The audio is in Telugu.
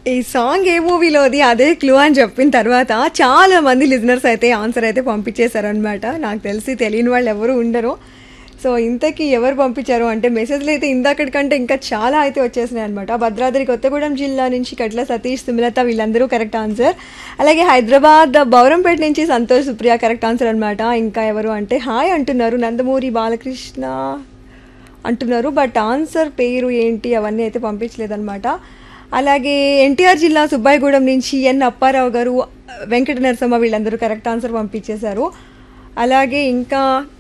ఈ సాంగ్ ఏ మూవీలోది అదే క్లూ అని చెప్పిన తర్వాత చాలా మంది లిజనర్స్ అయితే ఆన్సర్ అయితే పంపించేశారనమాట నాకు తెలిసి తెలియని వాళ్ళు ఎవరు ఉండరు సో ఇంతకీ ఎవరు పంపించారు అంటే మెసేజ్లు అయితే ఇందాకటి కంటే ఇంకా చాలా అయితే వచ్చేసినాయి అనమాట భద్రాద్రి కొత్తగూడెం జిల్లా నుంచి కట్ల సతీష్ సుమలత వీళ్ళందరూ కరెక్ట్ ఆన్సర్ అలాగే హైదరాబాద్ బౌరంపేట నుంచి సంతోష్ సుప్రియ కరెక్ట్ ఆన్సర్ అనమాట ఇంకా ఎవరు అంటే హాయ్ అంటున్నారు నందమూరి బాలకృష్ణ అంటున్నారు బట్ ఆన్సర్ పేరు ఏంటి అవన్నీ అయితే పంపించలేదన్నమాట అలాగే ఎన్టీఆర్ జిల్లా సుబ్బాయిగూడెం నుంచి ఎన్ అప్పారావు గారు వెంకట నరసమ్మ వీళ్ళందరూ కరెక్ట్ ఆన్సర్ పంపించేశారు అలాగే ఇంకా